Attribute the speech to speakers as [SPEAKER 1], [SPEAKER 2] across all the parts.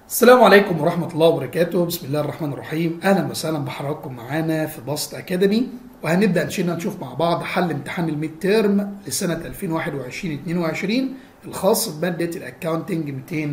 [SPEAKER 1] السلام عليكم ورحمة الله وبركاته بسم الله الرحمن الرحيم أهلا وسهلا بحضراتكم معانا في باسط أكاديمي وهنبدأ نشيلنا نشوف مع بعض حل امتحان الميد تيرم لسنة 2021-22 الخاص بمادة الأكاونتنج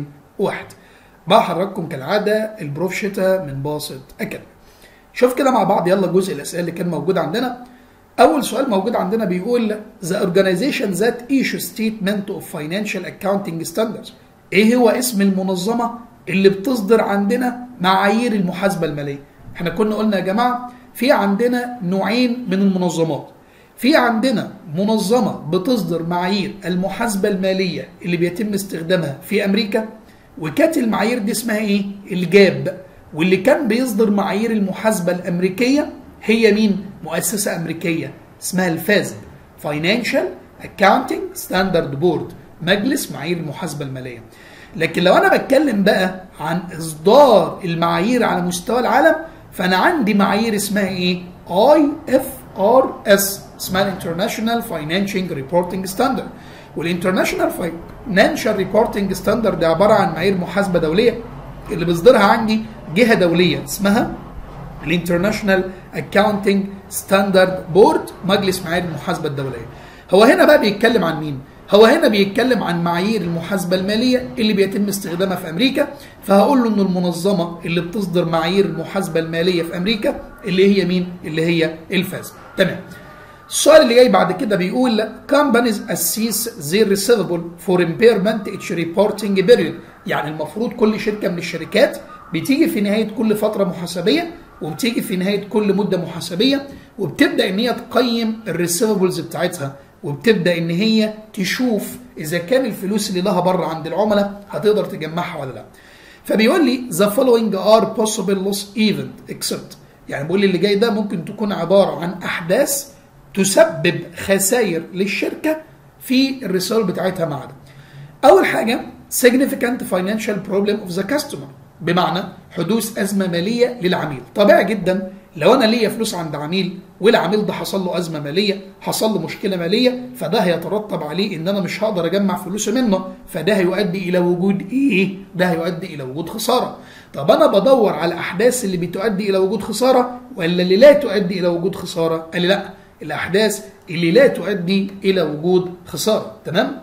[SPEAKER 1] 201 مع حضراتكم كالعادة البروف شتا من باسط أكاديمي شوف كده مع بعض يلا جزء الأسئلة اللي كان موجود عندنا أول سؤال موجود عندنا بيقول The organization that issue statement of financial accounting standards إيه هو اسم المنظمة اللي بتصدر عندنا معايير المحاسبة المالية احنا كنا قلنا يا جماعة في عندنا نوعين من المنظمات في عندنا منظمة بتصدر معايير المحاسبة المالية اللي بيتم استخدامها في أمريكا وكانت المعايير دي اسمها ايه؟ الجاب واللي كان بيصدر معايير المحاسبة الأمريكية هي مين؟ مؤسسة أمريكية اسمها الفازب Financial Accounting Standard Board مجلس معايير المحاسبة المالية لكن لو انا بتكلم بقى عن اصدار المعايير على مستوى العالم فانا عندي معايير اسمها ايه اي اف ار اس اسمها الانترناشونال فاينانشنج ريبورتنج ستاندرد والانترناشونال فاينانشال ريبورتنج ستاندرد ده عباره عن معايير محاسبه دوليه اللي بيصدرها عندي جهه دوليه اسمها الانترناشونال اكاونتنج ستاندرد بورد مجلس معايير المحاسبه الدوليه هو هنا بقى بيتكلم عن مين هو هنا بيتكلم عن معايير المحاسبه الماليه اللي بيتم استخدامها في امريكا فهقول له ان المنظمه اللي بتصدر معايير المحاسبه الماليه في امريكا اللي هي مين اللي هي الفاز تمام السؤال اللي جاي بعد كده بيقول companies assess their receivable for impairment each reporting period يعني المفروض كل شركه من الشركات بتيجي في نهايه كل فتره محاسبيه وبتيجي في نهايه كل مده محاسبيه وبتبدا ان هي تقيم الريسيفبلز بتاعتها وبتبدا ان هي تشوف اذا كان الفلوس اللي لها بره عند العملاء هتقدر تجمعها ولا لا فبيقول لي the following are possible loss event except يعني بيقول لي اللي جاي ده ممكن تكون عباره عن احداث تسبب خسائر للشركه في الرسالة بتاعتها مع ده اول حاجه significant financial problem of the customer بمعنى حدوث ازمه ماليه للعميل طبيعي جدا لو انا ليا فلوس عند عميل والعميل ده حصل له ازمه ماليه حصل له مشكله ماليه فده هيترتب عليه ان انا مش هقدر اجمع فلوسه منه فده هيؤدي الى وجود ايه ده هيؤدي الى وجود خساره طب انا بدور على الاحداث اللي بتؤدي الى وجود خساره ولا اللي لا تؤدي الى وجود خساره قال لي لا الاحداث اللي لا تؤدي الى وجود خساره تمام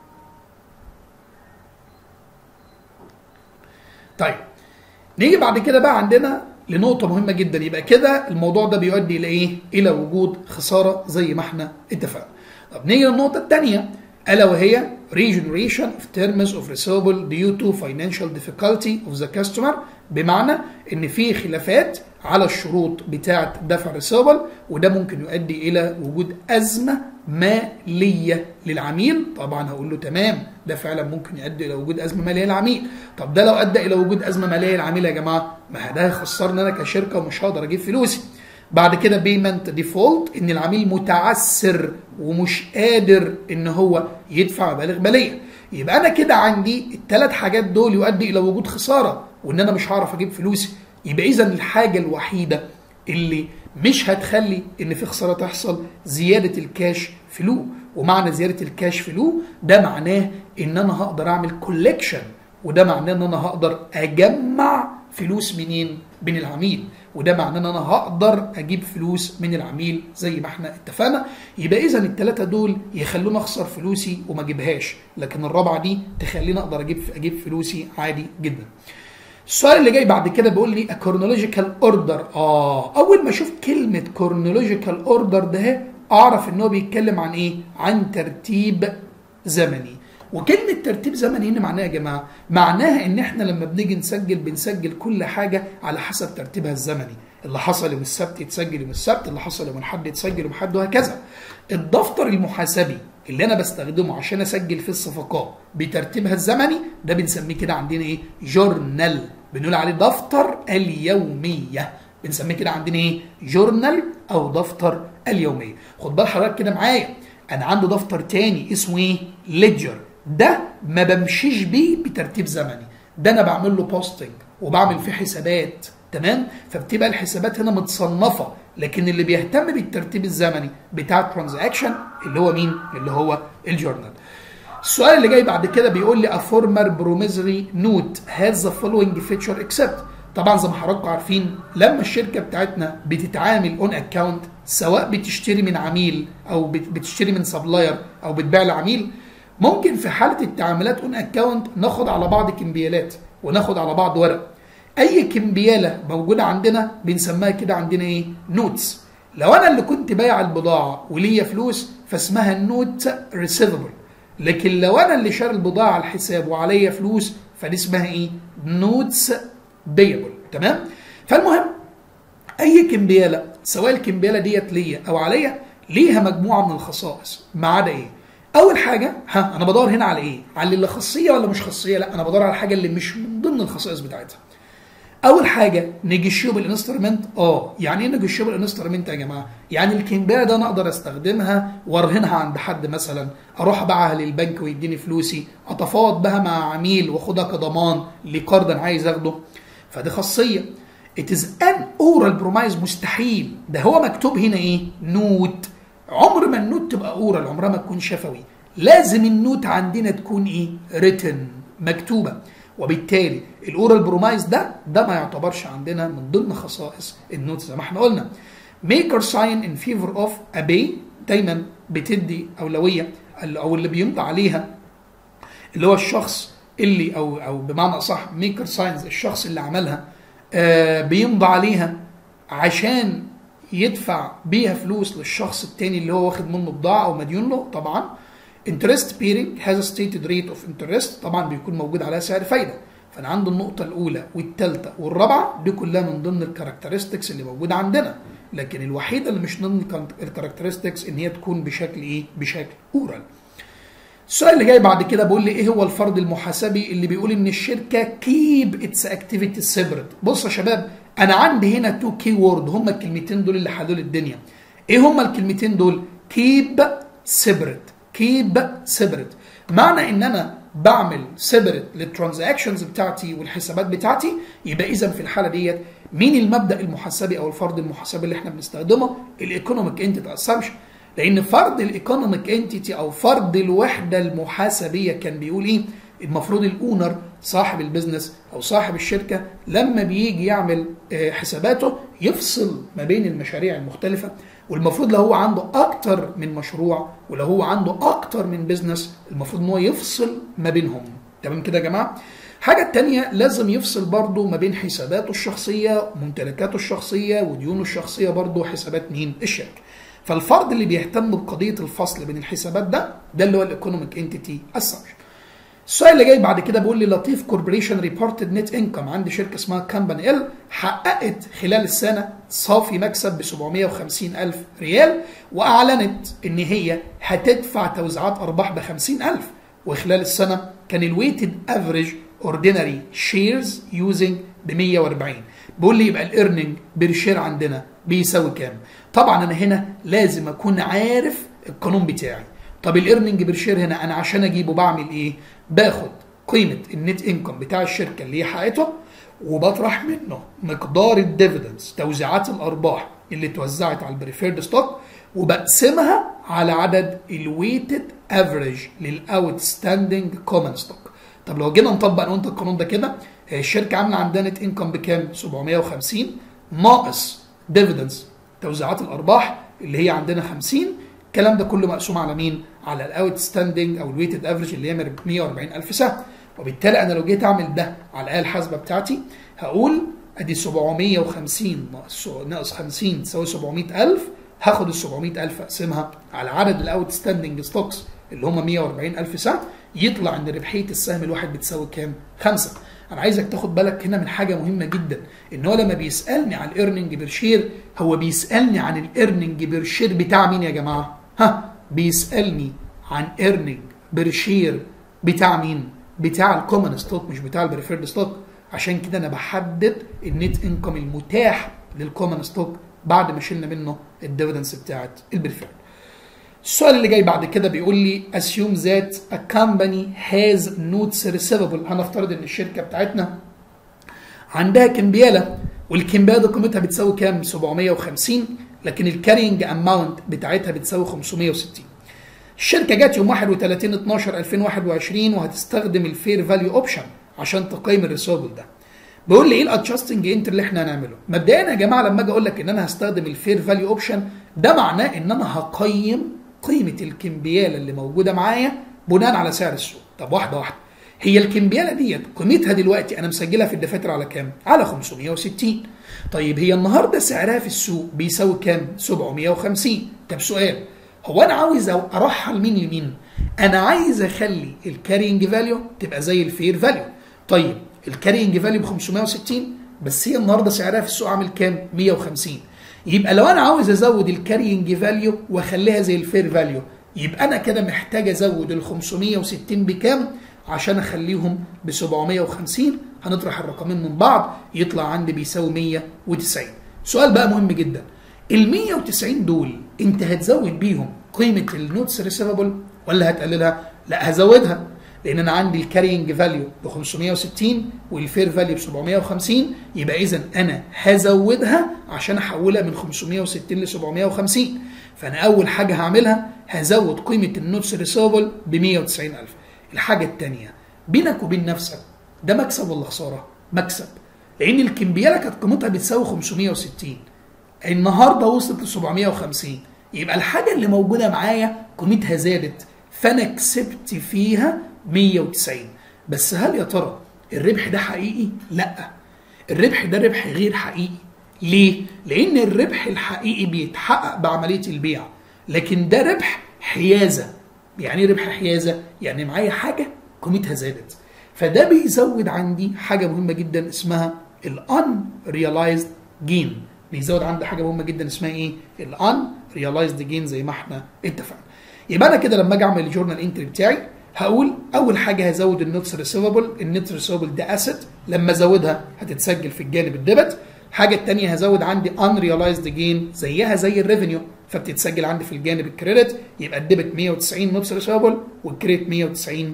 [SPEAKER 1] طيب نيجي بعد كده بقى عندنا لنقطة مهمة جدا يبقى كده الموضوع ده بيؤدي إلى إيه؟ إلى وجود خسارة زي ما إحنا اتفقنا. طب نيجي للنقطة الثانية ألا وهي regeneration of terms of receivable due to financial difficulty of the customer بمعنى إن في خلافات على الشروط بتاعة دفع الريسيبل وده ممكن يؤدي إلى وجود أزمة مالية للعميل طبعا هقول له تمام ده فعلا ممكن يؤدي إلى وجود أزمة مالية للعميل طب ده لو أدى إلى وجود أزمة مالية للعميل يا جماعة ما ده هيخسرني أنا كشركة ومش هقدر أجيب فلوسي بعد كده بيمنت ديفولت ان العميل متعسر ومش قادر ان هو يدفع مبالغ ماليه يبقى انا كده عندي الثلاث حاجات دول يؤدي الى وجود خساره وان انا مش هعرف اجيب فلوسي يبقى اذا الحاجه الوحيده اللي مش هتخلي ان في خساره تحصل زياده الكاش فلو ومعنى زياده الكاش فلو ده معناه ان انا هقدر اعمل كولكشن وده معناه ان انا هقدر اجمع فلوس منين من العميل وده معناه ان انا هقدر اجيب فلوس من العميل زي ما احنا اتفقنا يبقى اذا الثلاثه دول يخلوني اخسر فلوسي وما اجيبهاش لكن الرابعه دي تخليني اقدر اجيب اجيب فلوسي عادي جدا السؤال اللي جاي بعد كده بيقول لي كورنولوجيكال اوردر اه اول ما اشوف كلمه كورنولوجيكال اوردر ده اعرف ان هو بيتكلم عن ايه عن ترتيب زمني وكلمة ترتيب زمني هنا معناها يا جماعة معناها ان احنا لما بنيجي نسجل بنسجل كل حاجة على حسب ترتيبها الزمني اللي حصل يوم السبت يتسجل يوم السبت اللي حصل يوم الحد يتسجل يوم الحد وهكذا الدفتر المحاسبي اللي انا بستخدمه عشان اسجل فيه الصفقات بترتيبها الزمني ده بنسميه كده عندنا ايه جورنال بنقول عليه دفتر اليومية بنسميه كده عندنا ايه جورنال او دفتر اليومية خد بال حضرتك كده معايا انا عندي دفتر تاني اسمه ايه ليدجر ده ما بمشيش بيه بترتيب زمني ده انا بعمل له بوستنج وبعمل فيه حسابات تمام فبتبقى الحسابات هنا متصنفه لكن اللي بيهتم بالترتيب الزمني بتاع الترانزاكشن اللي هو مين اللي هو الجورنال السؤال اللي جاي بعد كده بيقول لي a former promissory note has the following feature except طبعا زي ما حضراتكم عارفين لما الشركه بتاعتنا بتتعامل اون اكونت سواء بتشتري من عميل او بتشتري من سبلاير او بتبيع لعميل ممكن في حاله التعاملات اون اكونت ناخد على بعض كمبيالات وناخد على بعض ورق اي كمبياله موجوده عندنا بنسميها كده عندنا ايه نوتس لو انا اللي كنت بايع البضاعه وليا فلوس فاسمها نوت ريسيفبل لكن لو انا اللي شاري البضاعه على الحساب وعليا فلوس فدي اسمها ايه نوتس بيبل تمام فالمهم اي كمبياله سواء الكمبياله ديت ليا او عليا ليها مجموعه من الخصائص ما عدا ايه اول حاجه ها انا بدور هنا على ايه على اللي خاصيه ولا مش خاصيه لا انا بدور على الحاجه اللي مش من ضمن الخصائص بتاعتها اول حاجه نيجوشيبل انسترومنت اه يعني ايه نيجوشيبل انسترومنت يا جماعه يعني الكمبياله ده انا اقدر استخدمها وارهنها عند حد مثلا اروح ابيعها للبنك ويديني فلوسي اتفاوض بها مع عميل واخدها كضمان لقرض انا عايز اخده فدي خاصيه It is an oral promise مستحيل ده هو مكتوب هنا ايه نوت عمر ما النوت تبقى اورال عمرها ما تكون شفوي لازم النوت عندنا تكون ايه ريتن مكتوبه وبالتالي الاورال برومايز ده ده ما يعتبرش عندنا من ضمن خصائص النوت زي ما احنا قلنا ميكر ساين ان فيفر اوف ابي دايما بتدي اولويه او اللي بيمضي عليها اللي هو الشخص اللي او او بمعنى اصح ميكر ساينز الشخص اللي عملها آه بيمضي عليها عشان يدفع بيها فلوس للشخص التاني اللي هو واخد منه بضاعه او مديون له طبعا interest bearing has a stated rate of interest طبعا بيكون موجود عليها سعر فايده فانا عندي النقطه الاولى والثالثه والرابعه دي كلها من ضمن الكاركترستكس اللي موجوده عندنا لكن الوحيده اللي مش ضمن الكاركترستكس ان هي تكون بشكل ايه بشكل اورال السؤال اللي جاي بعد كده بيقول لي ايه هو الفرض المحاسبي اللي بيقول ان الشركه كيب اتس اكتيفيتي سيبريت بص يا شباب انا عندي هنا تو كي وورد هم الكلمتين دول اللي حلوا لي الدنيا ايه هم الكلمتين دول كيب سيبريت كيب سيبريت معنى ان انا بعمل سيبريت للترانزاكشنز بتاعتي والحسابات بتاعتي يبقى اذا في الحاله ديت مين المبدا المحاسبي او الفرض المحاسبي اللي احنا بنستخدمه الايكونوميك انتيتي اسامبشن لان فرض الايكونوميك انتيتي او فرض الوحده المحاسبيه كان بيقول ايه المفروض الاونر صاحب البيزنس او صاحب الشركه لما بيجي يعمل حساباته يفصل ما بين المشاريع المختلفه والمفروض لو هو عنده اكتر من مشروع ولو هو عنده اكتر من بيزنس المفروض ان هو يفصل ما بينهم تمام كده يا جماعه حاجة التانية لازم يفصل برضه ما بين حساباته الشخصية وممتلكاته الشخصية وديونه الشخصية برضه حسابات مين؟ الشركة. فالفرد اللي بيهتم بقضية الفصل بين الحسابات ده ده اللي هو الايكونوميك انتيتي اسامبشن. السؤال اللي جاي بعد كده بيقول لي لطيف كوربوريشن ريبورتد نت انكم عندي شركه اسمها كامباني ال حققت خلال السنه صافي مكسب ب 750 الف ريال واعلنت ان هي هتدفع توزيعات ارباح ب 50 الف وخلال السنه كان الويتد افريج اوردينري شيرز يوزنج ب 140 بيقول لي يبقى الايرننج بير شير عندنا بيساوي كام طبعا انا هنا لازم اكون عارف القانون بتاعي طب الايرننج بير شير هنا انا عشان اجيبه بعمل ايه باخد قيمه النت انكم بتاع الشركه اللي هي حققته وبطرح منه مقدار الديفيدنز توزيعات الارباح اللي اتوزعت على البريفيرد ستوك وبقسمها على عدد الويتد افريج للاوت ستاندنج كومن ستوك طب لو جينا نطبق انا وانت القانون ده كده الشركه عامله عندها نت انكم بكام 750 ناقص ديفيدنز توزيعات الارباح اللي هي عندنا 50 الكلام ده كله مقسوم على مين؟ على الاوت ستاندنج او الويتد افريج اللي هي 140000 سهم وبالتالي انا لو جيت اعمل ده على الاله الحاسبه بتاعتي هقول ادي 750 ناقص ناقص 50 تساوي 700000 هاخد ال 700000 اقسمها على عدد الاوت ستاندنج ستوكس اللي هم 140000 سهم يطلع ان ربحيه السهم الواحد بتساوي كام؟ 5 انا عايزك تاخد بالك هنا من حاجه مهمه جدا ان هو لما بيسالني عن الايرننج بير شير هو بيسالني عن الايرننج بير شير بتاع مين يا جماعه ها بيسالني عن ايرننج بير شير بتاع مين بتاع الكومن ستوك مش بتاع البريفيرد ستوك عشان كده انا بحدد النت انكم المتاح للكومن ستوك بعد ما شلنا منه الديفيدنس بتاعت البريفيرد السؤال اللي جاي بعد كده بيقول لي assume that a company has notes receivable هنفترض ان الشركه بتاعتنا عندها كمبياله والكمبياله دي قيمتها بتساوي كام 750 لكن الكارينج اماونت بتاعتها بتساوي 560 الشركه جت يوم 31 12 2021 وهتستخدم الفير فاليو اوبشن عشان تقيم الريسيفبل ده بيقول لي ايه الادجستنج انت اللي احنا هنعمله مبدئيا يا جماعه لما اجي اقول لك ان انا هستخدم الفير فاليو اوبشن ده معناه ان انا هقيم قيمه الكمبياله اللي موجوده معايا بناء على سعر السوق طب واحده واحده هي الكمبياله ديت قيمتها دلوقتي انا مسجلها في الدفاتر على كام على 560 طيب هي النهارده سعرها في السوق بيساوي كام 750 طب سؤال هو انا عاوز ارحل مين لمين انا عايز اخلي الكارينج فاليو تبقى زي الفير فاليو طيب الكارينج فاليو ب 560 بس هي النهارده سعرها في السوق عامل كام 150 يبقى لو انا عاوز ازود الكارينج فاليو واخليها زي الفير فاليو يبقى انا كده محتاج ازود ال 560 بكام عشان اخليهم ب 750 هنطرح الرقمين من بعض يطلع عندي بيساوي 190 سؤال بقى مهم جدا ال 190 دول انت هتزود بيهم قيمه النوتس ريسيفبل ولا هتقللها؟ لا هزودها لان انا عندي الكارينج فاليو ب 560 والفير فاليو ب 750 يبقى اذا انا هزودها عشان احولها من 560 ل 750 فانا اول حاجه هعملها هزود قيمه النوتس ريسيفبل ب 190000 الحاجه الثانيه بينك وبين نفسك ده مكسب ولا خساره؟ مكسب لان الكمبياله كانت قيمتها بتساوي 560 النهارده وصلت ل 750 يبقى الحاجه اللي موجوده معايا قيمتها زادت فانا كسبت فيها 190 بس هل يا ترى الربح ده حقيقي؟ لا الربح ده ربح غير حقيقي ليه؟ لأن الربح الحقيقي بيتحقق بعملية البيع لكن ده ربح حيازة يعني ايه ربح حيازة؟ يعني معايا حاجة قيمتها زادت فده بيزود عندي حاجة مهمة جدا اسمها الان ريلايزد جين بيزود عندي حاجة مهمة جدا اسمها ايه؟ الان ريلايزد جين زي ما احنا اتفقنا يبقى انا كده لما اجي اعمل الجورنال انتري بتاعي هقول اول حاجه هزود النوتس ريسيفبل النت ريسيفبل ده اسيت لما ازودها هتتسجل في الجانب الديبت الحاجه الثانيه هزود عندي ان ريلايزد جين زيها زي الريفينيو فبتتسجل عندي في الجانب الكريدت يبقى الديبت 190 نوتس ريسيفبل والكريدت 190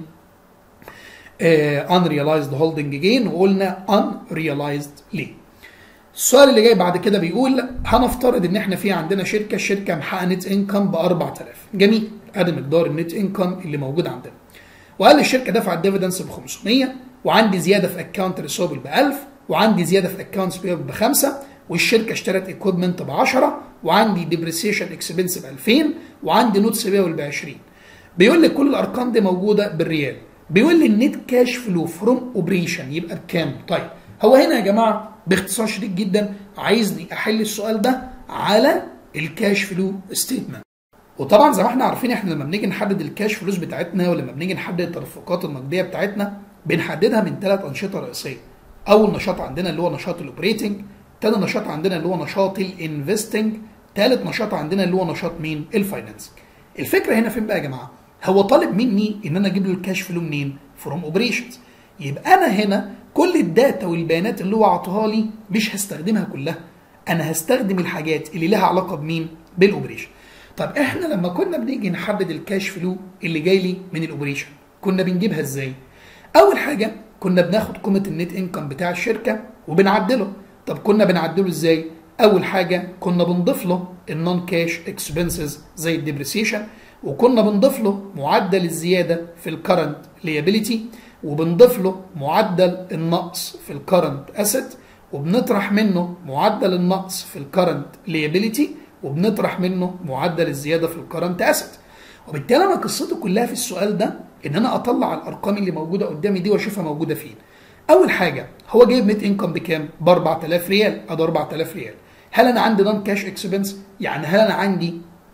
[SPEAKER 1] ان ريلايزد هولدنج جين وقلنا ان ريلايزد ليه السؤال اللي جاي بعد كده بيقول هنفترض ان احنا في عندنا شركه الشركه محققه نت انكم ب 4000 جميل ادي مقدار النت انكم اللي موجود عندنا وقال الشركه دفعت ديفيدنس ب 500 وعندي زياده في اكونت ريسوبل ب 1000 وعندي زياده في اكونت بيبل ب 5 والشركه اشترت ايكويبمنت ب 10 وعندي ديبريسيشن اكسبنس ب 2000 وعندي نوتس بيبل ب 20 بيقول لي كل الارقام دي موجوده بالريال بيقول لي النت كاش فلو فروم اوبريشن يبقى بكام؟ طيب هو هنا يا جماعه باختصار شديد جدا عايزني احل السؤال ده على الكاش فلو ستيتمنت وطبعا زي ما احنا عارفين احنا لما بنيجي نحدد الكاش فلوس بتاعتنا ولما بنيجي نحدد التدفقات النقديه بتاعتنا بنحددها من ثلاث انشطه رئيسيه اول نشاط عندنا اللي هو نشاط الاوبريتنج تاني نشاط عندنا اللي هو نشاط الانفستنج ثالث نشاط عندنا اللي هو نشاط مين الفاينانسنج الفكره هنا فين بقى يا جماعه هو طالب مني ان انا اجيب له الكاش فلو منين فروم اوبريشنز يبقى انا هنا كل الداتا والبيانات اللي هو عطاها لي مش هستخدمها كلها انا هستخدم الحاجات اللي لها علاقه بمين بالاوبريشن طب احنا لما كنا بنيجي نحدد الكاش فلو اللي جاي لي من الاوبريشن كنا بنجيبها ازاي اول حاجه كنا بناخد قيمه النت انكم بتاع الشركه وبنعدله طب كنا بنعدله ازاي اول حاجه كنا بنضيف له النون كاش اكسبنسز زي الديبريسيشن وكنا بنضيف له معدل الزياده في الكرنت ليابيليتي وبنضيف له معدل النقص في الكرنت اسيت وبنطرح منه معدل النقص في الكرنت ليابيليتي وبنطرح منه معدل الزياده في الكرنت اسيت وبالتالي انا قصتي كلها في السؤال ده ان انا اطلع الارقام اللي موجوده قدامي دي واشوفها موجوده فين اول حاجه هو جايب نت انكم بكام ب 4000 ريال ادي 4000 ريال هل انا عندي نون كاش اكسبنس يعني هل انا عندي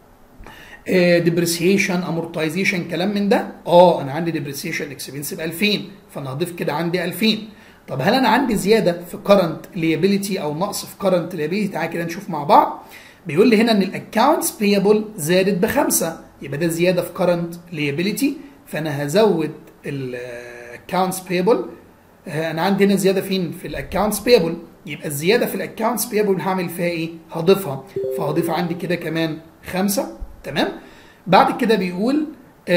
[SPEAKER 1] ديبريسيشن امورتايزيشن كلام من ده اه انا عندي ديبريسيشن اكسبنس ب 2000 فانا هضيف كده عندي 2000 طب هل انا عندي زياده في كرنت ليابيليتي او نقص في كرنت ليابيليتي تعالى كده نشوف مع بعض بيقول لي هنا ان الاكونتس بيبل زادت بخمسه يبقى ده زياده في كرنت ليابيليتي فانا هزود الاكونتس بيبل انا عندي هنا زياده فين في الاكونتس بيبل يبقى الزياده في الاكونتس بيبل هعمل فيها ايه هضيفها فهضيف عندي كده كمان خمسه تمام بعد كده بيقول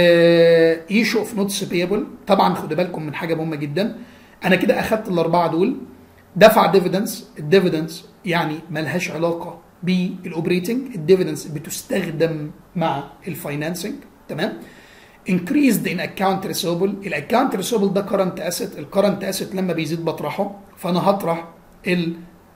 [SPEAKER 1] ايشو اوف نوتس بيبل طبعا خدوا بالكم من حاجه مهمه جدا انا كده اخدت الاربعه دول دفع ديفيدنس الديفيدنس يعني ملهاش علاقه بالاوبريتنج الديفيدنس بتستخدم مع الفاينانسنج تمام increased in account receivable الاكونت receivable ده current asset الكرنت asset لما بيزيد بطرحه فانا هطرح ال-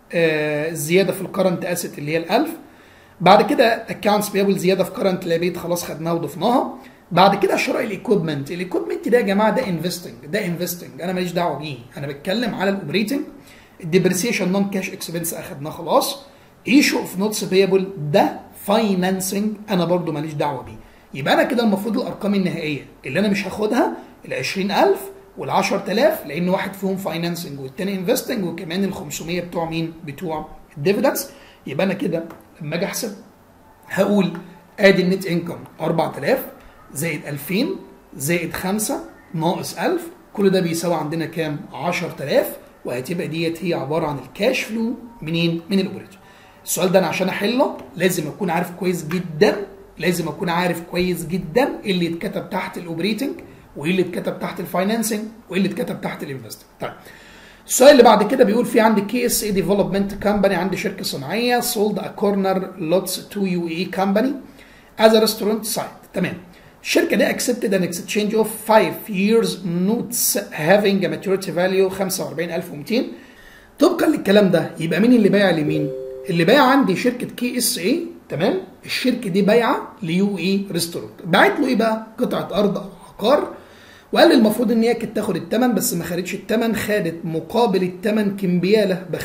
[SPEAKER 1] آه، الزياده في الكرنت asset اللي هي ال 1000 بعد كده accounts payable زياده في current liability خلاص خدناها وضفناها بعد كده شراء الايكويبمنت الايكويبمنت ده يا جماعه ده انفستنج ده انفستنج انا ماليش دعوه بيه انا بتكلم على الاوبريتنج الديبريسيشن نون كاش اكسبنس اخدناه خلاص ايشو اوف نوتس بيبل ده فاينانسنج انا برضو ماليش دعوه بيه يبقى انا كده المفروض الارقام النهائيه اللي انا مش هاخدها ال 20000 وال 10000 لان واحد فيهم فاينانسنج والتاني انفستنج وكمان ال 500 بتوع مين؟ بتوع الديفيدنس يبقى انا كده لما اجي احسب هقول ادي النت انكم 4000 زائد 2000 زائد 5 ناقص 1000 كل ده بيساوي عندنا كام؟ 10000 وهتبقى ديت هي عباره عن الكاش فلو منين؟ من الاوبريتور. السؤال ده انا عشان احله لازم اكون عارف كويس جدا لازم اكون عارف كويس جدا ايه اللي اتكتب تحت الاوبريتنج وايه اللي اتكتب تحت الفاينانسنج وايه اللي اتكتب تحت الانفستنج. طيب السؤال اللي بعد كده بيقول في عندي كي اس اي ديفلوبمنت كامباني عندي شركه صناعيه سولد ا كورنر لوتس تو يو اي كامباني از ريستورانت سايت تمام الشركه دي accepted an exchange of 5 years notes having a maturity value 45200 طبقا للكلام ده يبقى مين اللي بايع لمين؟ اللي بايع عندي شركه كي اس اي تمام؟ الشركه دي بايعه ليو اي ريستورانت باعت له ايه بقى؟ قطعه ارض او عقار وقال لي المفروض ان هي كانت تاخد الثمن بس ما خدتش الثمن خدت مقابل الثمن كمبياله ب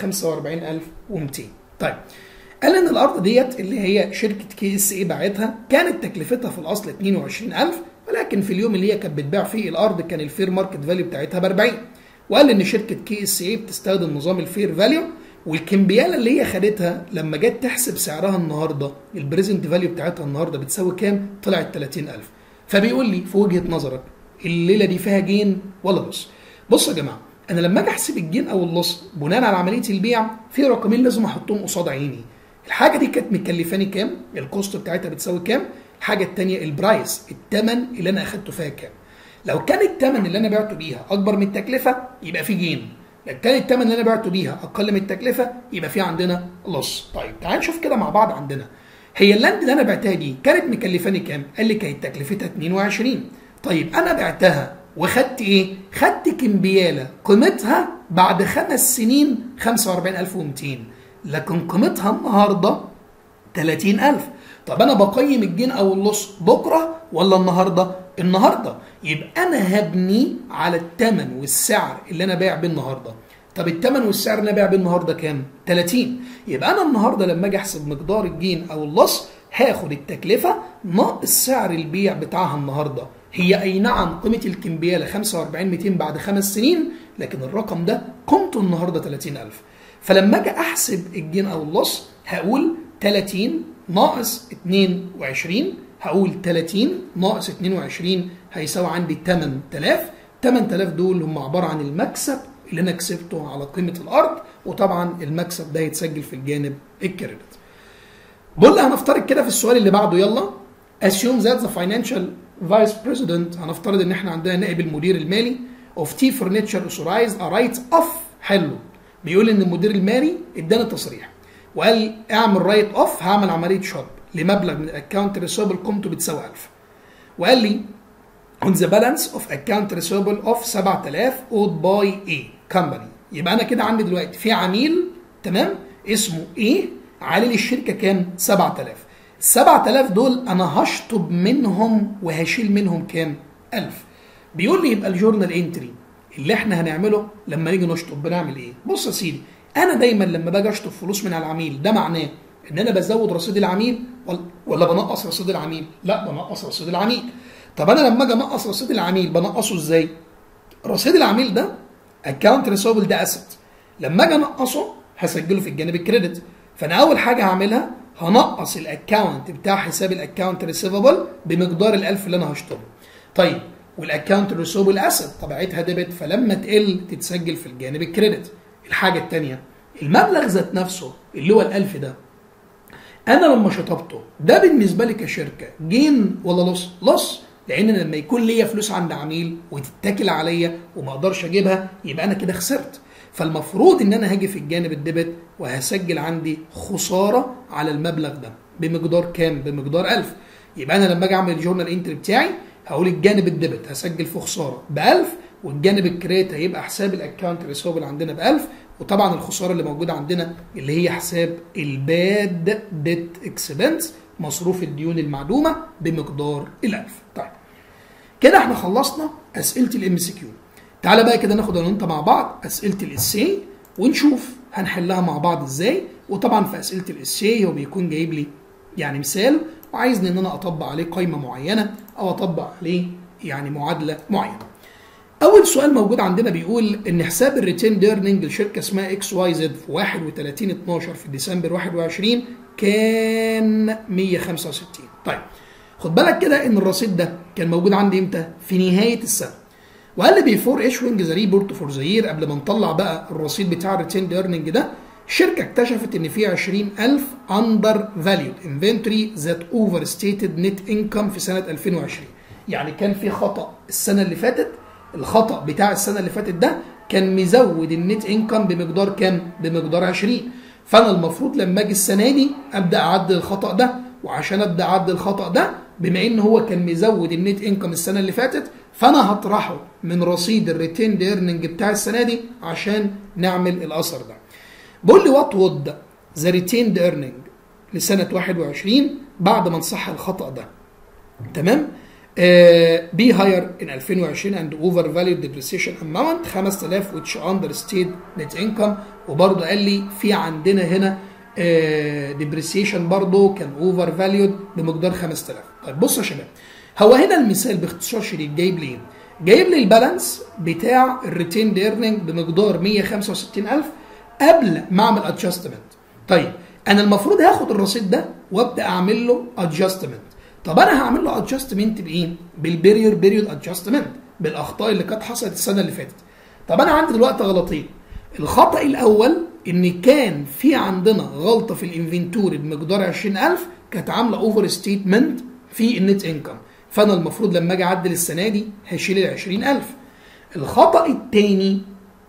[SPEAKER 1] 45200 طيب قال ان الارض ديت اللي هي شركه كي اس اي باعتها كانت تكلفتها في الاصل 22000 ولكن في اليوم اللي هي كانت بتباع فيه الارض كان الفير ماركت فاليو بتاعتها ب 40 وقال ان شركه كي اس اي بتستخدم نظام الفير فاليو والكمبياله اللي هي خدتها لما جت تحسب سعرها النهارده البريزنت فاليو بتاعتها النهارده بتساوي كام؟ طلعت 30000 فبيقول لي في وجهه نظرك الليله دي فيها جين ولا لص؟ بصوا يا جماعه انا لما اجي احسب الجين او اللص بناء على عمليه البيع في رقمين لازم احطهم قصاد عيني الحاجه دي كانت مكلفاني كام؟ الكوست بتاعتها بتساوي كام؟ الحاجه الثانيه البرايس الثمن اللي انا اخدته فيها كام؟ لو كان الثمن اللي انا بعته بيها اكبر من التكلفه يبقى في جين لو كان الثمن اللي انا بعته بيها اقل من التكلفه يبقى في عندنا لص طيب تعال نشوف كده مع بعض عندنا هي اللاند اللي انا بعتها دي كانت مكلفاني كام قال لي كانت تكلفتها 22 طيب انا بعتها وخدت ايه خدت كمبياله قيمتها بعد خمس سنين 45200 لكن قيمتها النهارده 30000 طب انا بقيم الجين او اللص بكره ولا النهارده النهارده يبقى انا هبني على الثمن والسعر اللي انا بايع بيه النهارده طب الثمن والسعر اللي انا بايع بيه النهارده كام 30 يبقى انا النهارده لما اجي احسب مقدار الجين او اللص هاخد التكلفه ناقص سعر البيع بتاعها النهارده هي اي نعم قيمه الكمبياله 45200 بعد خمس سنين لكن الرقم ده قيمته النهارده 30000 فلما اجي احسب الجين او اللص هقول 30 ناقص 22 هقول 30 ناقص 22 هيساوي عندي 8000 8000 دول هم عباره عن المكسب اللي انا كسبته على قيمه الارض وطبعا المكسب ده هيتسجل في الجانب الكريدت بقول هنفترض كده في السؤال اللي بعده يلا assume that the financial vice president هنفترض ان احنا عندنا نائب المدير المالي of T furniture authorized a right off حلو بيقول ان المدير المالي ادانا تصريح وقال اعمل رايت اوف هعمل عمليه شرب لمبلغ من الاكونت ريسيبل قيمته بتساوي 1000 وقال لي on the balance of account receivable of 7000 owed by A company يبقى انا كده عندي دلوقتي في عميل تمام اسمه A عليه للشركه كام 7000 ال 7000 دول انا هشطب منهم وهشيل منهم كام 1000 بيقول لي يبقى الجورنال انتري اللي احنا هنعمله لما نيجي نشطب بنعمل ايه بص يا سيدي انا دايما لما باجي اشطب فلوس من العميل ده معناه ان انا بزود رصيد العميل ولا بنقص رصيد العميل لا بنقص رصيد العميل طب انا لما اجي انقص رصيد العميل بنقصه ازاي رصيد العميل ده اكونت ريسيبل ده اسيت لما اجي انقصه هسجله في الجانب الكريدت فانا اول حاجه هعملها هنقص الاكونت بتاع حساب الاكونت ريسيفبل بمقدار ال1000 اللي انا هشطبه طيب والاكونت ريسيبل اسيت طبيعتها ديبت فلما تقل تتسجل في الجانب الكريدت الحاجه الثانيه المبلغ ذات نفسه اللي هو ال1000 ده انا لما شطبته ده بالنسبه لي كشركه جين ولا لص لص لان لما يكون ليا فلوس عند عميل وتتاكل عليا وما اقدرش اجيبها يبقى انا كده خسرت فالمفروض ان انا هاجي في الجانب الديبت وهسجل عندي خساره على المبلغ ده بمقدار كام بمقدار 1000 يبقى انا لما اجي اعمل الجورنال انتري بتاعي هقول الجانب الديبت هسجل فيه خساره ب 1000 والجانب الكريت هيبقى حساب الاكونت الريسيفبل عندنا ب 1000 وطبعا الخساره اللي موجوده عندنا اللي هي حساب الباد ديت اكسبنس مصروف الديون المعدومه بمقدار ال 1000 طيب كده احنا خلصنا اسئله الام سي كيو تعالى بقى كده ناخد انا وانت مع بعض اسئله الاسي ونشوف هنحلها مع بعض ازاي وطبعا في اسئله الاسي هو بيكون جايب لي يعني مثال وعايزني ان انا اطبق عليه قائمه معينه او اطبق عليه يعني معادله معينه اول سؤال موجود عندنا بيقول ان حساب الريتين ايرنينج لشركه اسمها اكس واي زد في 31 12 في ديسمبر 21 كان 165 طيب خد بالك كده ان الرصيد ده كان موجود عندي امتى في نهايه السنه وقال لي بيفور ايشوينج ذا ريبورت فور ذا يير قبل ما نطلع بقى الرصيد بتاع الريتين ايرنينج ده الشركه اكتشفت ان في 20000 اندر فاليود انفنتوري ذات اوفر ستيتد نت انكم في سنه 2020 يعني كان في خطا السنه اللي فاتت الخطا بتاع السنه اللي فاتت ده كان مزود النت انكم بمقدار كام بمقدار 20 فانا المفروض لما اجي السنه دي ابدا اعدل الخطا ده وعشان ابدا اعدل الخطا ده بما ان هو كان مزود النت انكم السنه اللي فاتت فانا هطرحه من رصيد الريتين ايرنينج بتاع السنه دي عشان نعمل الاثر ده بقول لي وات وود ذا ريتيند ايرنينج لسنه 21 بعد ما نصح الخطا ده تمام بي هاير ان 2020 اند اوفر فاليو ديبريسيشن اماونت 5000 which اندر ستيد نت انكم وبرضه قال لي في عندنا هنا ديبريسيشن برضه كان اوفر فاليود بمقدار 5000 طيب بصوا يا شباب هو هنا المثال باختصار شديد جايب لي ايه؟ جايب لي البالانس بتاع الريتين ايرنينج بمقدار 165000 قبل ما اعمل ادجستمنت طيب انا المفروض هاخد الرصيد ده وابدا اعمل له ادجستمنت طب انا هعمل له ادجستمنت بايه بالبيريور بيريود ادجستمنت بالاخطاء اللي كانت حصلت السنه اللي فاتت طب انا عندي دلوقتي غلطين الخطا الاول ان كان في عندنا غلطه في الانفنتوري بمقدار 20000 كانت عامله اوفر ستيتمنت في النت انكم فانا المفروض لما اجي اعدل السنه دي هشيل ال 20000 الخطا الثاني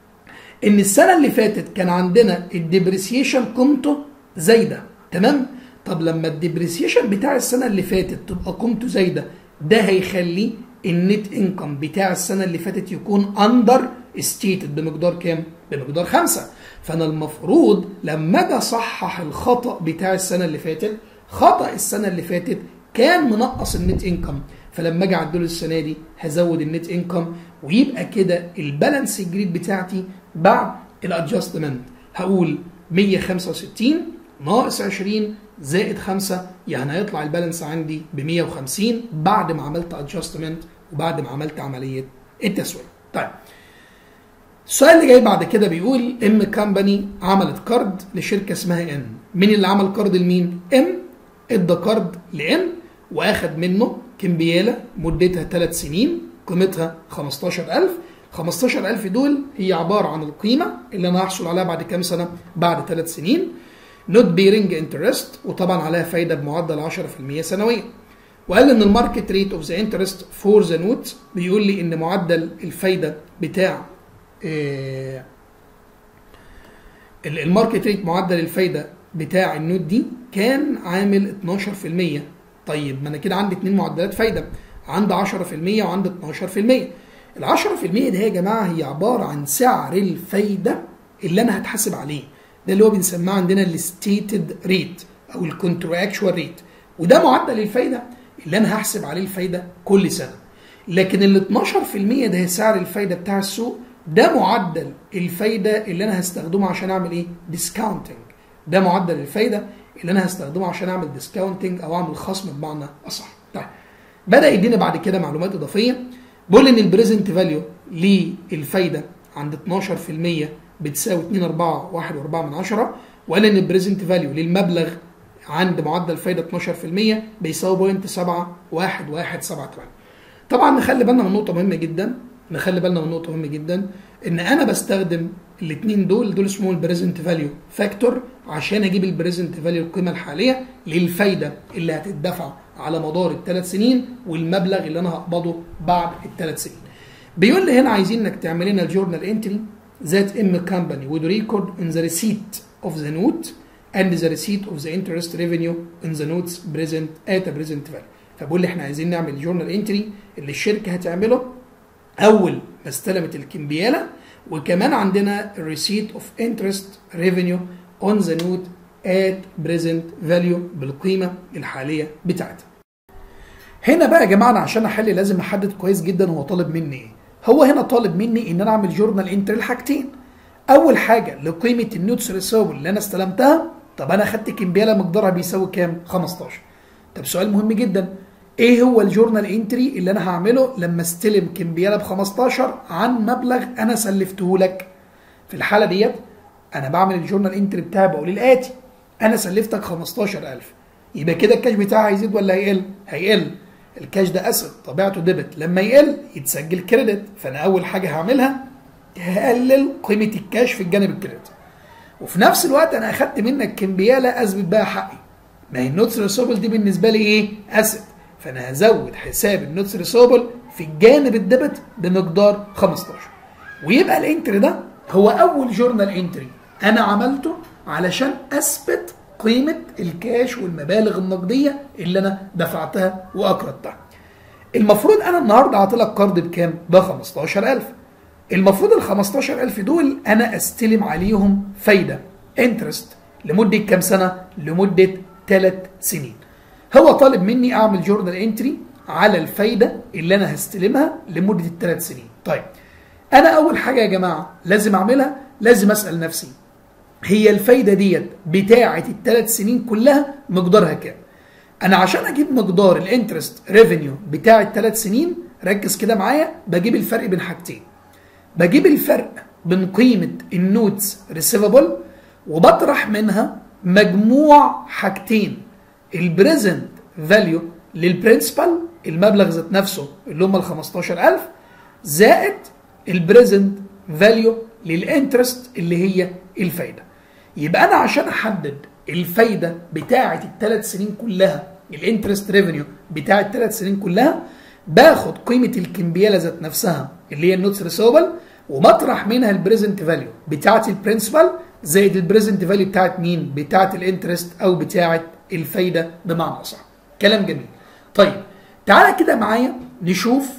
[SPEAKER 1] ان السنه اللي فاتت كان عندنا الديبريسيشن قيمته زايده تمام طب لما الديبريسيشن بتاع السنه اللي فاتت تبقى قيمته زايده ده هيخلي النت انكم بتاع السنه اللي فاتت يكون اندر ستيتد بمقدار كام بمقدار خمسة فانا المفروض لما اجي اصحح الخطا بتاع السنه اللي فاتت خطا السنه اللي فاتت كان منقص النت انكم فلما اجي اعدله السنه دي هزود النت انكم ويبقى كده البالانس جريد بتاعتي بعد الادجستمنت هقول 165 ناقص 20 زائد 5 يعني هيطلع البالانس عندي ب 150 بعد ما عملت ادجستمنت وبعد ما عملت عمليه التسويه. طيب السؤال اللي جاي بعد كده بيقول ام كامباني عملت كارد لشركه اسمها ان مين اللي عمل كارد لمين؟ ام ادى كارد لان واخد منه كمبياله مدتها 3 سنين قيمتها 15000 15000 دول هي عباره عن القيمه اللي انا هحصل عليها بعد كام سنه؟ بعد 3 سنين نوت بيرنج انترست وطبعا عليها فايده بمعدل 10% سنويا وقال ان الماركت ريت اوف ذا انترست فور ذا نوت بيقول لي ان معدل الفايده بتاع آه الماركت ريت معدل الفايده بتاع النوت دي كان عامل 12% طيب ما انا كده عندي اتنين معدلات فايده عندي 10% وعندي 12% ال 10% ده يا جماعه هي عباره عن سعر الفايده اللي انا هتحاسب عليه ده اللي هو بنسميه عندنا الستيتد ريت او الكونتراكشوال ريت وده معدل الفايده اللي انا هحسب عليه الفايده كل سنه لكن ال 12% ده سعر الفايده بتاع السوق ده معدل الفايده اللي انا هستخدمه عشان اعمل ايه ديسكاونتنج ده معدل الفايده اللي انا هستخدمه عشان اعمل ديسكاونتنج او اعمل خصم بمعنى اصح طيب بدا يدينا بعد كده معلومات اضافيه بيقول ان البريزنت فاليو للفايده عند 12% بتساوي 2 4 1 و4 من 10 وقال ان البريزنت فاليو للمبلغ عند معدل فايده 12% بيساوي بوينت 7 1 1 7 8 طبعا نخلي بالنا من نقطه مهمه جدا نخلي بالنا من نقطه مهمه جدا ان انا بستخدم الاثنين دول دول اسمهم البريزنت فاليو فاكتور عشان اجيب البريزنت فاليو القيمه الحاليه للفايده اللي هتدفع على مدار الثلاث سنين والمبلغ اللي انا هقبضه بعد الثلاث سنين. بيقول لي هنا عايزين انك تعمل لنا الجورنال انتري that M company would record in the receipt of the note and the receipt of the interest revenue in the notes present at a present value. فبقول لي احنا عايزين نعمل جورنال انتري اللي الشركه هتعمله اول ما استلمت الكمبياله وكمان عندنا receipt of interest revenue on the note at present value بالقيمه الحاليه بتاعتها. هنا بقى يا جماعه عشان احل لازم احدد كويس جدا هو طالب مني ايه. هو هنا طالب مني ان انا اعمل جورنال انتري لحاجتين. اول حاجه لقيمه النوتس ريسيفبل اللي انا استلمتها طب انا خدت كمبياله مقدارها بيساوي كام؟ 15. طب سؤال مهم جدا ايه هو الجورنال انتري اللي انا هعمله لما استلم كمبياله ب 15 عن مبلغ انا سلفته لك في الحاله ديت انا بعمل الجورنال انتري بتاعي بقول الاتي انا سلفتك 15000 يبقى كده الكاش بتاعي هيزيد ولا هيقل هيقل الكاش ده اسد طبيعته ديبت لما يقل يتسجل كريدت فانا اول حاجه هعملها هقلل قيمه الكاش في الجانب الكريدت وفي نفس الوقت انا اخدت منك كمبياله اثبت بقى حقي ما هي النوتس ريسوبل دي بالنسبه لي ايه اسد فانا هزود حساب النوتس ريسوبل في الجانب الديبت بمقدار 15 ويبقى الانتري ده هو اول جورنال انتري انا عملته علشان اثبت قيمه الكاش والمبالغ النقديه اللي انا دفعتها واقرضتها المفروض انا النهارده هعطيلك قرض بكام ب 15000 المفروض ال 15000 دول انا استلم عليهم فايده انترست لمده كام سنه لمده ثلاث سنين هو طالب مني اعمل جورنال انتري على الفايده اللي انا هستلمها لمده الثلاث سنين طيب انا اول حاجه يا جماعه لازم اعملها لازم اسال نفسي هي الفايده ديت بتاعه الثلاث سنين كلها مقدارها كام انا عشان اجيب مقدار الانترست ريفينيو بتاع الثلاث سنين ركز كده معايا بجيب الفرق بين حاجتين بجيب الفرق بين قيمه النوتس ريسيفبل وبطرح منها مجموع حاجتين البريزنت فاليو للبرنسبال المبلغ ذات نفسه اللي هم ال 15000 زائد البريزنت فاليو للانترست اللي هي الفايده يبقى انا عشان احدد الفايده بتاعه الثلاث سنين كلها الانترست ريفينيو بتاعه الثلاث سنين كلها باخد قيمه الكمبياله ذات نفسها اللي هي النوتس ريسيفبل ومطرح منها البريزنت فاليو بتاعه البرنسبال زائد البريزنت فاليو بتاعه مين؟ بتاعه الانترست او بتاعه الفايده بمعنى اصح. كلام جميل. طيب تعالى كده معايا نشوف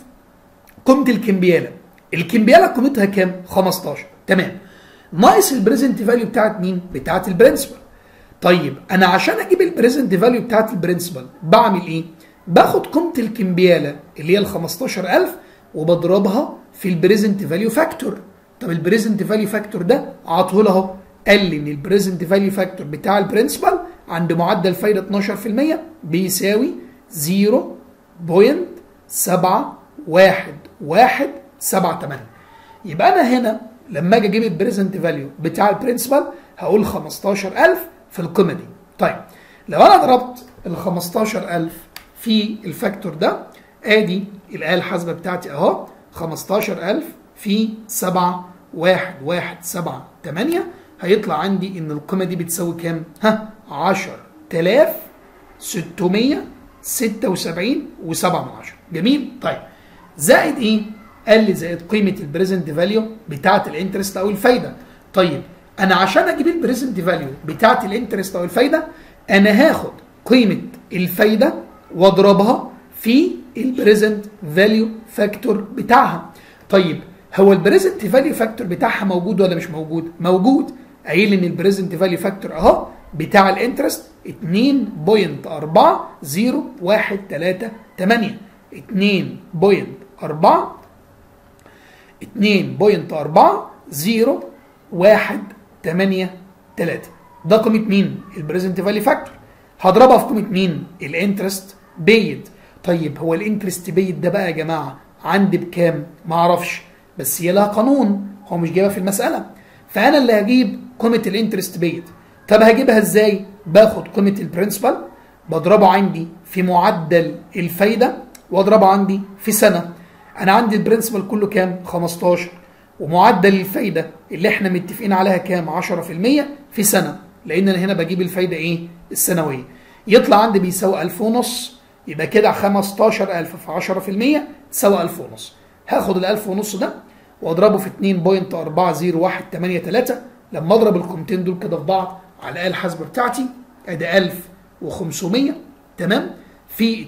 [SPEAKER 1] قيمه الكمبياله. الكمبياله قيمتها كام؟ 15 تمام. ناقص البريزنت فاليو بتاعت مين؟ بتاعت البرنسبل. طيب انا عشان اجيب البريزنت فاليو بتاعت البرنسبل بعمل ايه؟ باخد قيمه الكمبياله اللي هي ال 15000 وبضربها في البريزنت فاليو فاكتور. طب البريزنت فاليو فاكتور ده عطه له اهو قال لي ان البريزنت فاليو فاكتور بتاع البرنسبل عند معدل فايده 12% بيساوي 0.711178 يبقى انا هنا لما اجي اجيب البريزنت فاليو بتاع البرنسبل هقول 15000 في القيمه دي طيب لو انا ضربت ال 15000 في الفاكتور ده ادي الاله الحاسبه بتاعتي اهو 15000 في 7 1 1 7 8 هيطلع عندي ان القيمه دي بتساوي كام؟ ها 10676 و7 من 10 جميل؟ طيب زائد ايه؟ قال لي زائد قيمه البريزنت فاليو بتاعه الانترست او الفايده طيب انا عشان اجيب البريزنت فاليو بتاعه الانترست او الفايده انا هاخد قيمه الفايده واضربها في البريزنت فاليو فاكتور بتاعها طيب هو البريزنت فاليو فاكتور بتاعها موجود ولا مش موجود موجود قايل ان البريزنت فاليو فاكتور اهو بتاع الانترست 2.40138 2.4 2.40183 ده قيمه مين؟ البريزنت فاليو فاكتور هضربها في قيمه مين؟ الانترست بيد طيب هو الانترست بيد ده بقى يا جماعه عندي بكام؟ ما اعرفش بس هي لها قانون هو مش جايبها في المساله فانا اللي هجيب قيمه الانترست بيد طب هجيبها ازاي؟ باخد قيمه البرنسبل بضربه عندي في معدل الفايده واضربه عندي في سنه انا عندي البرنسبل كله كام 15 ومعدل الفايده اللي احنا متفقين عليها كام 10% في سنه لان انا هنا بجيب الفايده ايه السنويه يطلع عندي بيساوي 1000 ونص يبقى كده 15000 في 10% تساوي 1000 ونص هاخد ال 1000 ونص ده واضربه في 2.40183 لما اضرب القيمتين دول كده في بعض على الاله الحاسبه بتاعتي ادي 1500 تمام في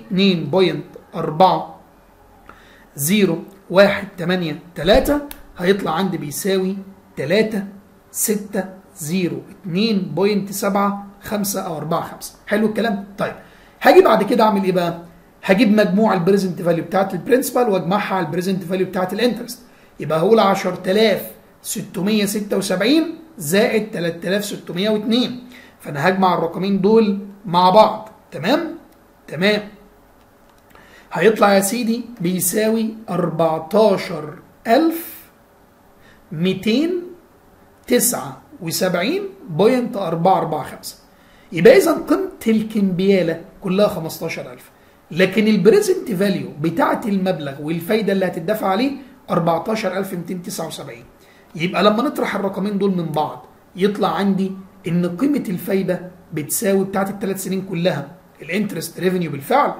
[SPEAKER 1] 2.4 0 1 8 3 هيطلع عندي بيساوي 3 6 0 2.7 5 او 4 5 حلو الكلام طيب هاجي بعد كده اعمل ايه بقى هجيب مجموع البريزنت فاليو بتاعت البرنسبال واجمعها على البريزنت فاليو بتاعت الانترست يبقى هقول 10676 زائد 3602 فانا هجمع الرقمين دول مع بعض تمام تمام هيطلع يا سيدي بيساوي 14279.445 يبقى اذا قيمه الكمبياله كلها 15000 لكن البريزنت فاليو بتاعه المبلغ والفايده اللي هتدفع عليه 14279 يبقى لما نطرح الرقمين دول من بعض يطلع عندي ان قيمه الفايده بتساوي بتاعه الثلاث سنين كلها الانترست ريفينيو بالفعل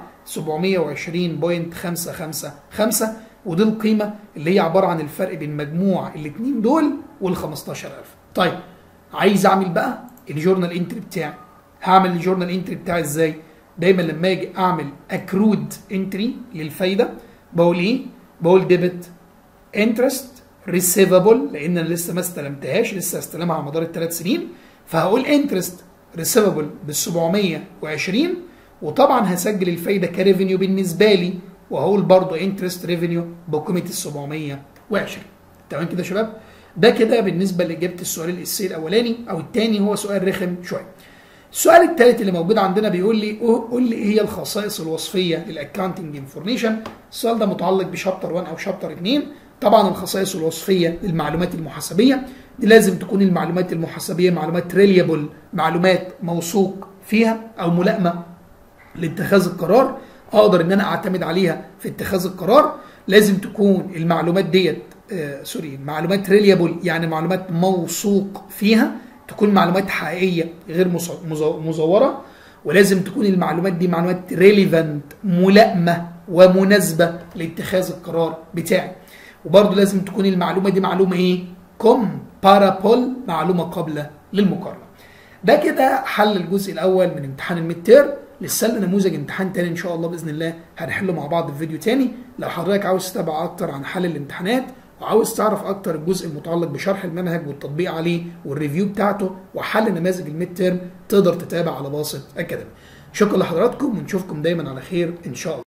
[SPEAKER 1] 720.555 ودي القيمه اللي هي عباره عن الفرق بين مجموع الاثنين دول وال 15000 طيب عايز اعمل بقى الجورنال انتري بتاعي هعمل الجورنال انتري بتاعي ازاي دايما لما اجي اعمل اكرود انتري للفايده بقول ايه بقول ديبت انترست ريسيفبل لان انا لسه ما استلمتهاش لسه استلمها على مدار الثلاث سنين فهقول انترست ريسيفبل بال 720 وطبعا هسجل الفايده كريفينيو بالنسبه لي وهقول برضه انترست ريفينيو بقيمه ال 720 تمام كده يا شباب ده كده بالنسبه لاجابه السؤال الاساسي الاولاني او الثاني هو سؤال رخم شويه السؤال الثالث اللي موجود عندنا بيقول لي قول لي ايه هي الخصائص الوصفيه للاكونتنج انفورميشن السؤال ده متعلق بشابتر 1 او شابتر 2 طبعا الخصائص الوصفيه للمعلومات المحاسبيه دي لازم تكون المعلومات المحاسبيه معلومات ريليبل معلومات موثوق فيها او ملائمه لاتخاذ القرار اقدر ان انا اعتمد عليها في اتخاذ القرار لازم تكون المعلومات ديت آه سوري معلومات ريليبل يعني معلومات موثوق فيها تكون معلومات حقيقيه غير مزوره ولازم تكون المعلومات دي معلومات ريليفنت ملائمه ومناسبه لاتخاذ القرار بتاعي وبرضه لازم تكون المعلومه دي معلومه ايه كومبارابل معلومه قابله للمقارنه ده كده حل الجزء الاول من امتحان الميد تيرم لسه لنا نموذج امتحان تاني ان شاء الله باذن الله هنحله مع بعض في فيديو تاني لو حضرتك عاوز تتابع اكتر عن حل الامتحانات وعاوز تعرف اكتر الجزء المتعلق بشرح المنهج والتطبيق عليه والريفيو بتاعته وحل نماذج الميد تيرم تقدر تتابع على باسط اكاديمي شكرا لحضراتكم ونشوفكم دايما على خير ان شاء الله